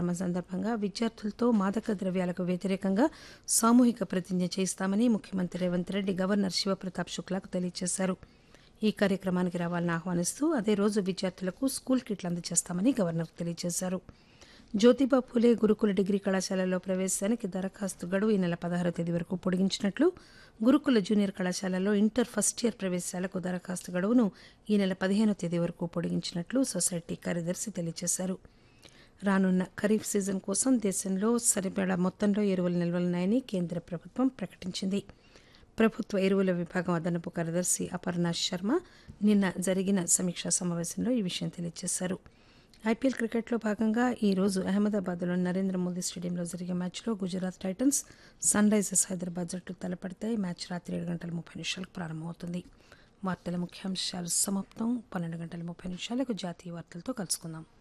కార్యక్రమం సందర్భంగా విద్యార్థులతో మాదక ద్రవ్యాలకు వ్యతిరేకంగా సామూహిక ప్రతిజ్ఞ చేయిస్తామని ముఖ్యమంత్రి రేవంత్ రెడ్డి గవర్నర్ శివప్రతాప్ శుక్లాకు తెలియజేశారు ఈ కార్యక్రమానికి రావాలని ఆహ్వానిస్తూ అదే రోజు విద్యార్థులకు స్కూల్ కిట్లు అందజేస్తామని గవర్నర్ తెలియజేశారు జ్యోతిబా ఫూలే గురుకుల డిగ్రీ కళాశాలలో ప్రవేశానికి దరఖాస్తు గడువు ఈ నెల పదహారో తేదీ వరకు పొడిగించినట్లు గురుకుల జూనియర్ కళాశాలలో ఇంటర్ ఫస్ట్ ఇయర్ ప్రవేశాలకు దరఖాస్తు గడువును ఈ నెల పదిహేనో తేదీ వరకు పొడిగించినట్లు సొసైటీ కార్యదర్శి తెలియజేశారు రానున్న ఖరీఫ్ సీజన్ కోసం దేశంలో సరిపడా మొత్తంలో ఎరువులు నిల్వలున్నాయని కేంద్ర ప్రభుత్వం ప్రకటించింది ప్రభుత్వ ఎరువుల విభాగం అదనపు కార్యదర్శి అపర్ణ శర్మ నిన్న జరిగిన సమీక్షా సమావేశంలో ఈ విషయం తెలియజేశారు ఐపీఎల్ క్రికెట్లో భాగంగా ఈ రోజు అహ్మదాబాద్లోని నరేంద్ర మోదీ స్టేడియంలో జరిగే మ్యాచ్లో Gujarat titans sunrisers Hyderabad జట్లు తలపడతాయి మ్యాచ్ రాత్రి ఏడు గంటల ముప్పై నిమిషాలకు ప్రారంభమవుతుంది వార్తల ముఖ్యాంశాలు సమాప్తం పన్నెండు గంటల ముప్పై నిమిషాలకు జాతీయ వార్తలతో కలుసుకుందాం